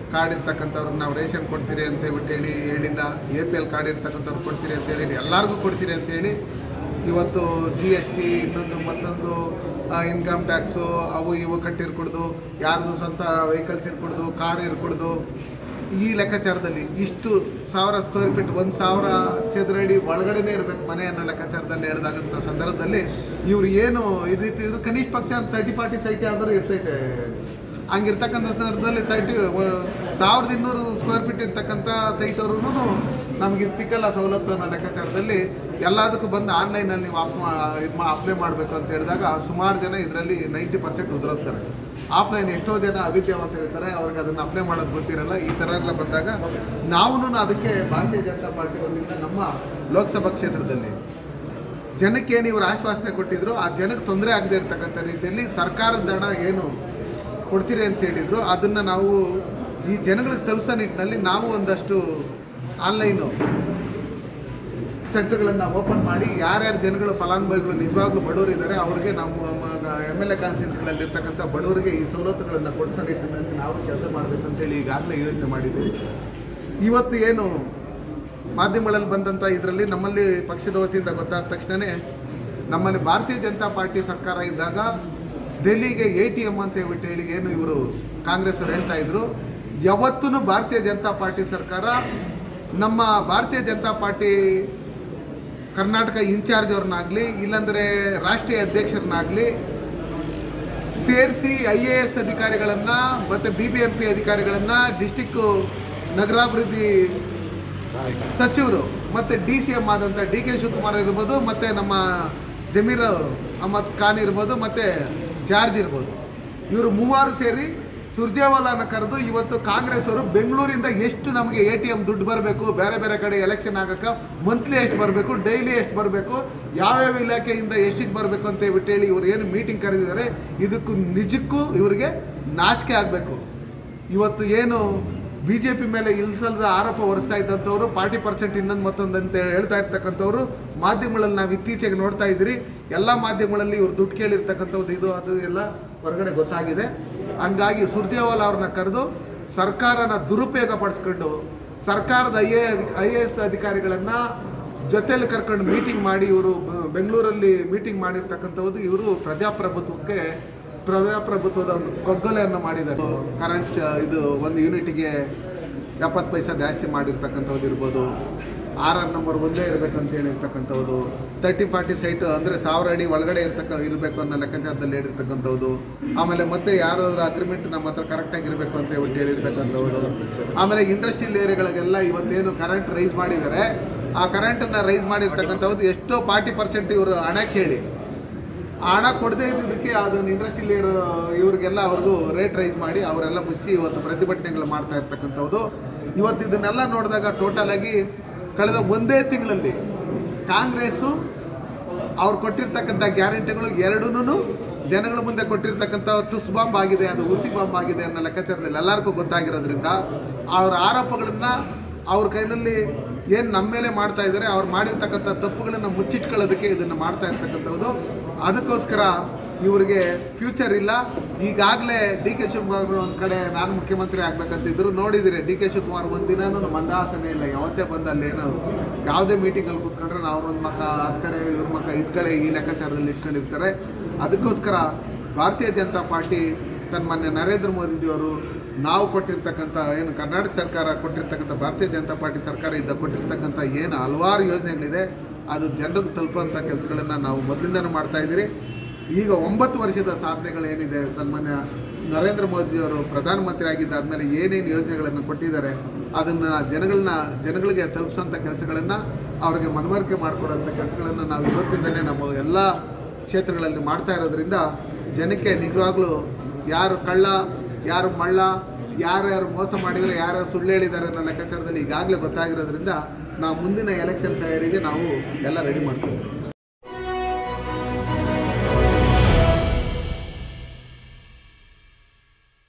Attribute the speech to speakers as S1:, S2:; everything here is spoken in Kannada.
S1: ಕಾರ್ಡ್ ಇರ್ತಕ್ಕಂಥವ್ರಿಗೆ ನಾವು ರೇಷನ್ ಕೊಡ್ತೀರಿ ಅಂತ ಹೇಳ್ಬಿಟ್ಟು ಹೇಳಿ ಹೇಳಿಲ್ಲ ಎ ಪಿ ಎಲ್ ಕಾರ್ಡ್ ಇರ್ತಕ್ಕಂಥವ್ರು ಕೊಡ್ತೀರಿ ಅಂತ ಹೇಳಿ ಎಲ್ಲರಿಗೂ ಕೊಡ್ತೀರಿ ಅಂತೇಳಿ ಇವತ್ತು ಜಿ ಎಸ್ ಟಿ ಇನ್ನೊಂದು ಮತ್ತೊಂದು ಇನ್ಕಮ್ ಟ್ಯಾಕ್ಸು ಅವು ಇವು ಕಟ್ಟಿರ್ಕೊಡ್ದು ಯಾರ್ದು ಸ್ವಂತ ವೆಹಿಕಲ್ಸ್ ಇರ್ಕೊಡ್ದು ಕಾರ್ ಇರ್ಕೊಡ್ದು ಈ ಲೆಕ್ಕಾಚಾರದಲ್ಲಿ ಇಷ್ಟು ಸಾವಿರ ಸ್ಕ್ವೇರ್ ಫೀಟ್ ಒಂದು ಸಾವಿರ ಚದರಡಿ ಒಳಗಡೆನೇ ಇರಬೇಕು ಮನೆ ಅನ್ನೋ ಲೆಕ್ಕಾಚಾರದಲ್ಲಿ ಹೇಳಿದಾಗಂಥ ಸಂದರ್ಭದಲ್ಲಿ ಇವ್ರು ಏನು ಈ ರೀತಿ ಇದ್ರು ಕನಿಷ್ಠ ಪಕ್ಷ ತರ್ಟಿ ಫಾರ್ಟಿ ಸೈಟ್ ಯಾವ್ದಾದ್ರು ಇರ್ತೈತೆ ಹಂಗಿರ್ತಕ್ಕಂಥ ಸಂದರ್ಭದಲ್ಲಿ ತರ್ಟಿ ಸಾವಿರದ ಇನ್ನೂರು ಸ್ಕ್ವೇರ್ ಫೀಟ್ ಇರ್ತಕ್ಕಂಥ ಸೈಟ್ ಅವ್ರೂ ನಮಗೆ ಇದು ಸಿಕ್ಕಲ್ಲ ಸವಲತ್ತು ಅನ್ನೋ ಲೆಕ್ಕಾಚಾರದಲ್ಲಿ ಎಲ್ಲದಕ್ಕೂ ಬಂದು ಆನ್ಲೈನಲ್ಲಿ ನೀವು ಆಫ್ ಇದು ಅಪ್ಲೈ ಮಾಡಬೇಕು ಅಂತ ಹೇಳಿದಾಗ ಸುಮಾರು ಜನ ಇದರಲ್ಲಿ ನೈಂಟಿ ಪರ್ಸೆಂಟ್ ಉದುರೋಗ್ತಾರೆ ಆಫ್ಲೈನ್ ಎಷ್ಟೋ ಜನ ಅವಿದ್ಯಾವಂತ ಇರ್ತಾರೆ ಅವ್ರಿಗೆ ಅದನ್ನು ಅಪ್ಲೈ ಮಾಡೋದು ಗೊತ್ತಿರಲ್ಲ ಈ ಥರ ಎಲ್ಲ ಬಂದಾಗ ನಾವು ಅದಕ್ಕೆ ಭಾರತೀಯ ಜನತಾ ಪಾರ್ಟಿ ವತಿಯಿಂದ ನಮ್ಮ ಲೋಕಸಭಾ ಕ್ಷೇತ್ರದಲ್ಲಿ ಜನಕ್ಕೇನು ಇವರು ಆಶ್ವಾಸನೆ ಕೊಟ್ಟಿದ್ರು ಆ ಜನಕ್ಕೆ ತೊಂದರೆ ಆಗದೆ ಇರತಕ್ಕಂಥ ರೀತಿಯಲ್ಲಿ ಸರ್ಕಾರದ ಹಣ ಏನು ಕೊಡ್ತೀರಿ ಅಂತ ಹೇಳಿದ್ರು ಅದನ್ನು ನಾವು ಈ ಜನಗಳಿಗೆ ತಲುಪಿಸೋ ನಿಟ್ಟಿನಲ್ಲಿ ನಾವು ಒಂದಷ್ಟು ಆನ್ಲೈನು ಸೆಂಟರ್ಗಳನ್ನು ಓಪನ್ ಮಾಡಿ ಯಾರ್ಯಾರು ಜನಗಳು ಫಲಾನುಭವಿಗಳು ನಿಜವಾಗ್ಲೂ ಬಡವರು ಇದ್ದಾರೆ ಅವ್ರಿಗೆ ನಮ್ಮ ಎಮ್ ಎಲ್ ಎ ಕಾನ್ಸ್ಟಿಟ್ಯೂನ್ಸಿಗಳಲ್ಲಿ ಇರ್ತಕ್ಕಂಥ ಬಡವರಿಗೆ ಈ ಸವಲತ್ತುಗಳನ್ನು ಕೊಡಿಸೋ ನಿಟ್ಟಿನಲ್ಲಿ ನಾವು ಕೆಲಸ ಮಾಡಬೇಕಂತೇಳಿ ಈಗಾಗಲೇ ಯೋಚನೆ ಮಾಡಿದ್ದೀವಿ ಇವತ್ತು ಏನು ಮಾಧ್ಯಮಗಳಲ್ಲಿ ಬಂದಂಥ ಇದರಲ್ಲಿ ನಮ್ಮಲ್ಲಿ ಪಕ್ಷದ ವತಿಯಿಂದ ಗೊತ್ತಾದ ತಕ್ಷಣವೇ ನಮ್ಮಲ್ಲಿ ಭಾರತೀಯ ಜನತಾ ಪಾರ್ಟಿ ಸರ್ಕಾರ ಇದ್ದಾಗ ಡೆಲ್ಲಿಗೆ ಎ ಟಿ ಎಮ್ ಅಂತ ಹೇಳ್ಬಿಟ್ಟು ಹೇಳಿ ಏನು ಇವರು ಕಾಂಗ್ರೆಸ್ ಅವ್ರು ಹೇಳ್ತಾ ಇದ್ರು ಯಾವತ್ತೂ ಭಾರತೀಯ ಜನತಾ ಪಾರ್ಟಿ ಸರ್ಕಾರ ನಮ್ಮ ಭಾರತೀಯ ಜನತಾ ಪಾರ್ಟಿ ಕರ್ನಾಟಕ ಇನ್ಚಾರ್ಜ್ ಅವ್ರನ್ನಾಗಲಿ ಇಲ್ಲಾಂದರೆ ರಾಷ್ಟ್ರೀಯ ಅಧ್ಯಕ್ಷರನ್ನಾಗಲಿ ಸೇರಿಸಿ ಐ ಎ ಎಸ್ ಅಧಿಕಾರಿಗಳನ್ನು ಮತ್ತು ಬಿ ಬಿ ಎಂ ಪಿ ಅಧಿಕಾರಿಗಳನ್ನು ಡಿಸ್ಟಿಕ್ಕು ನಗರಾಭಿವೃದ್ಧಿ ಸಚಿವರು ಮತ್ತು ಡಿ ಸಿ ಎಮ್ ಆದಂಥ ಡಿ ಕೆ ಶಿವಕುಮಾರ್ ಇರ್ಬೋದು ಮತ್ತು ನಮ್ಮ ಜಮೀರ್ ಅಹಮದ್ ಖಾನ್ ಇರ್ಬೋದು ಮತ್ತು ಜಾರ್ಜ್ ಇರ್ಬೋದು ಇವರು ಮೂವರು ಸೇರಿ ಸುರ್ಜೇವಾಲಾನ ಕರೆದು ಇವತ್ತು ಕಾಂಗ್ರೆಸ್ ಅವರು ಬೆಂಗಳೂರಿಂದ ಎಷ್ಟು ನಮಗೆ ಎ ಟಿ ಎಮ್ ದುಡ್ಡು ಬರಬೇಕು ಬೇರೆ ಬೇರೆ ಕಡೆ ಎಲೆಕ್ಷನ್ ಆಗಕ್ಕೆ ಮಂತ್ಲಿ ಎಷ್ಟು ಬರಬೇಕು ಡೈಲಿ ಎಷ್ಟು ಬರಬೇಕು ಯಾವ್ಯಾವ ಇಲಾಖೆಯಿಂದ ಎಷ್ಟಿಗೆ ಬರಬೇಕು ಅಂತ ಹೇಳ್ಬಿಟ್ಟು ಹೇಳಿ ಇವ್ರು ಏನು ಮೀಟಿಂಗ್ ಕರೆದಿದ್ದಾರೆ ಇದಕ್ಕೂ ನಿಜಕ್ಕೂ ಇವರಿಗೆ ನಾಚಿಕೆ ಆಗಬೇಕು ಇವತ್ತು ಏನು ಬಿ ಜೆ ಪಿ ಮೇಲೆ ಇಲ್ಸಲ್ದ ಆರೋಪ ಹೊರಿಸ್ತಾ ಇದ್ದಂಥವ್ರು ಫಾರ್ಟಿ ಪರ್ಸೆಂಟ್ ಇನ್ನೊಂದು ಮತ್ತೊಂದು ಅಂತ ಹೇಳ್ತಾ ಇರ್ತಕ್ಕಂಥವ್ರು ಮಾಧ್ಯಮಗಳಲ್ಲಿ ನಾವು ಇತ್ತೀಚೆಗೆ ನೋಡ್ತಾ ಇದ್ದೀರಿ ಎಲ್ಲ ಮಾಧ್ಯಮಗಳಲ್ಲಿ ಇವ್ರು ದುಡ್ಡು ಕೇಳಿರ್ತಕ್ಕಂಥದ್ದು ಇದು ಅದು ಎಲ್ಲ ಹೊರಗಡೆ ಗೊತ್ತಾಗಿದೆ ಹಂಗಾಗಿ ಸುರ್ಜೇವಾಲ ಅವ್ರನ್ನ ಕರೆದು ಸರ್ಕಾರನ ದುರುಪಯೋಗ ಪಡಿಸ್ಕೊಂಡು ಸರ್ಕಾರದ I A I A S ಅಧಿಕಾರಿಗಳನ್ನು ಜೊತೆಯಲ್ಲಿ ಕರ್ಕೊಂಡು ಮೀಟಿಂಗ್ ಮಾಡಿ ಇವರು ಬೆಂಗಳೂರಲ್ಲಿ ಮೀಟಿಂಗ್ ಮಾಡಿರ್ತಕ್ಕಂಥದ್ದು ಇವರು ಪ್ರಜಾಪ್ರಭುತ್ವಕ್ಕೆ ಪ್ರಜಾಪ್ರಭುತ್ವದ ಒಂದು ಕೊಗ್ಗಲೆಯನ್ನು ಮಾಡಿದ್ದಾರೆ ಕರೆಂಟ್ ಇದು ಒಂದು ಯೂನಿಟಿಗೆ ಎಪ್ಪತ್ತು ಪೈಸೆ ಜಾಸ್ತಿ ಮಾಡಿರ್ತಕ್ಕಂಥದ್ದು ಇರ್ಬೋದು ಆರ್ ಆರ್ ನಂಬರ್ ಒಂದೇ ಇರಬೇಕಂತ ಹೇಳಿರ್ತಕ್ಕಂಥದ್ದು ತರ್ಟಿ ಫಾರ್ಟಿ ಸೈಟ್ ಅಂದರೆ ಸಾವಿರ ಅಡಿ ಒಳಗಡೆ ಇರ್ತಕ್ಕ ಇರಬೇಕು ಅನ್ನೋ ಲೆಕ್ಕಾಚಾರದಲ್ಲಿ ಹೇಳಿರ್ತಕ್ಕಂಥದ್ದು ಆಮೇಲೆ ಮತ್ತೆ ಯಾರಾದ್ರೂ ಅಗ್ರಿಮೆಂಟ್ ನಮ್ಮ ಹತ್ರ ಕರೆಕ್ಟಾಗಿ ಇರಬೇಕು ಅಂತ ಹೇಳ್ಬಿಟ್ಟು ಹೇಳಿರ್ತಕ್ಕಂಥದ್ದು ಆಮೇಲೆ ಇಂಡಸ್ಟ್ರಿಯಲ್ ಏರಿಯಾಗಳಿಗೆಲ್ಲ ಇವತ್ತೇನು ಕರೆಂಟ್ ರೈಸ್ ಮಾಡಿದ್ದಾರೆ ಆ ಕರೆಂಟನ್ನು ರೈಸ್ ಮಾಡಿರ್ತಕ್ಕಂಥದ್ದು ಎಷ್ಟೋ ಫಾರ್ಟಿ ಪರ್ಸೆಂಟ್ ಇವರು ಹಣ ಕೇಳಿ ಆ ಹಣ ಕೊಡದೇ ಇದ್ದಿದ್ದಕ್ಕೆ ಅದನ್ನು ಇಂಡಸ್ಟ್ರಿಯಲ್ ಇರೋ ಇವ್ರಿಗೆಲ್ಲ ಅವ್ರಿಗೂ ರೇಟ್ ರೈಸ್ ಮಾಡಿ ಅವರೆಲ್ಲ ಮುಚ್ಚಿ ಇವತ್ತು ಪ್ರತಿಭಟನೆಗಳು ಮಾಡ್ತಾ ಇರ್ತಕ್ಕಂಥದ್ದು ಇವತ್ತು ಇದನ್ನೆಲ್ಲ ನೋಡಿದಾಗ ಟೋಟಲ್ ಆಗಿ ಕಳೆದ ಒಂದೇ ತಿಂಗಳಲ್ಲಿ ಕಾಂಗ್ರೆಸ್ಸು ಅವ್ರು ಕೊಟ್ಟಿರ್ತಕ್ಕಂಥ ಗ್ಯಾರಂಟಿಗಳು ಎರಡೂ ಜನಗಳ ಮುಂದೆ ಕೊಟ್ಟಿರ್ತಕ್ಕಂಥ ಟುಸ್ ಬಾಂಬ್ ಆಗಿದೆ ಅದು ಉಸಿ ಬಾಂಬ್ ಆಗಿದೆ ಅನ್ನೋ ಲೆಕ್ಕಾಚಾರದಲ್ಲಿ ಎಲ್ಲರಿಗೂ ಗೊತ್ತಾಗಿರೋದ್ರಿಂದ ಅವ್ರ ಆರೋಪಗಳನ್ನು ಅವ್ರ ಕೈನಲ್ಲಿ ಏನು ನಮ್ಮ ಮೇಲೆ ಮಾಡ್ತಾ ಇದ್ದಾರೆ ಅವ್ರು ಮಾಡಿರ್ತಕ್ಕಂಥ ತಪ್ಪುಗಳನ್ನು ಮುಚ್ಚಿಟ್ಕೊಳ್ಳೋದಕ್ಕೆ ಇದನ್ನು ಮಾಡ್ತಾ ಇರ್ತಕ್ಕಂಥದ್ದು ಅದಕ್ಕೋಸ್ಕರ ಇವರಿಗೆ ಫ್ಯೂಚರ್ ಇಲ್ಲ ಈಗಾಗಲೇ ಡಿ ಕೆ ಶಿವಕುಮಾರ್ ಒಂದು ಕಡೆ ನಾನು ಮುಖ್ಯಮಂತ್ರಿ ಆಗ್ಬೇಕಂತಿದ್ರು ನೋಡಿದಿರಿ ಡಿ ಕೆ ಶಿವಕುಮಾರ್ ಒಂದು ದಿನನೂ ಮಂದಹಾಸನೆ ಇಲ್ಲ ಯಾವತ್ತೇ ಬಂದು ಅಲ್ಲೇನು ಯಾವುದೇ ಮೀಟಿಂಗಲ್ಲಿ ಕೂತ್ಕೊಂಡ್ರೆ ನಾವು ಒಂದು ಮಕ್ಕ ಹತ್ತು ಕಡೆ ಇವ್ರ ಮಕ್ಕ ಇದು ಕಡೆ ಈ ಲೆಕ್ಕಾಚಾರದಲ್ಲಿ ಇಟ್ಕೊಂಡಿರ್ತಾರೆ ಅದಕ್ಕೋಸ್ಕರ ಭಾರತೀಯ ಜನತಾ ಪಾರ್ಟಿ ಸನ್ಮಾನ್ಯ ನರೇಂದ್ರ ಮೋದಿಜಿಯವರು ನಾವು ಕೊಟ್ಟಿರ್ತಕ್ಕಂಥ ಏನು ಕರ್ನಾಟಕ ಸರ್ಕಾರ ಕೊಟ್ಟಿರ್ತಕ್ಕಂಥ ಭಾರತೀಯ ಜನತಾ ಪಾರ್ಟಿ ಸರ್ಕಾರ ಇದ್ದ ಕೊಟ್ಟಿರ್ತಕ್ಕಂಥ ಏನು ಹಲವಾರು ಯೋಜನೆಗಳಿದೆ ಅದು ಜನರಿಗೆ ತಲುಪುವಂಥ ಕೆಲಸಗಳನ್ನು ನಾವು ಮೊದಲಿಂದನೂ ಮಾಡ್ತಾ ಇದ್ದೀರಿ ಈಗ ಒಂಬತ್ತು ವರ್ಷದ ಸಾಧನೆಗಳೇನಿದೆ ಸನ್ಮಾನ್ಯ ನರೇಂದ್ರ ಮೋದಿಯವರು ಪ್ರಧಾನಮಂತ್ರಿ ಆಗಿದ್ದಾದ್ಮೇಲೆ ಏನೇನು ಯೋಜನೆಗಳನ್ನು ಕೊಟ್ಟಿದ್ದಾರೆ ಅದನ್ನು ಜನಗಳನ್ನ ಜನಗಳಿಗೆ ತಲುಪಿಸೋಂಥ ಕೆಲಸಗಳನ್ನು ಅವ್ರಿಗೆ ಮನವರಿಕೆ ಮಾಡಿಕೊಡೋಂಥ ಕೆಲಸಗಳನ್ನು ನಾವು ಇವತ್ತಿಂದಲೇ ನಮ್ಮ ಎಲ್ಲ ಕ್ಷೇತ್ರಗಳಲ್ಲಿ ಮಾಡ್ತಾ ಇರೋದ್ರಿಂದ ಜನಕ್ಕೆ ನಿಜವಾಗ್ಲೂ ಯಾರು ಕಳ್ಳ ಯಾರು ಮಳ್ಳ ಯಾರ್ಯಾರು ಮೋಸ ಮಾಡಿದರೆ ಯಾರ್ಯಾರು ಸುಳ್ಳು ಹೇಳಿದ್ದಾರೆ ಅನ್ನೋ ಲೆಕ್ಕಾಚಾರದಲ್ಲಿ ಈಗಾಗಲೇ ಗೊತ್ತಾಗಿರೋದ್ರಿಂದ ನಾವು ಮುಂದಿನ ಎಲೆಕ್ಷನ್ ತಯಾರಿಗೆ ನಾವು ಎಲ್ಲ ರೆಡಿ ಮಾಡ್ತೀವಿ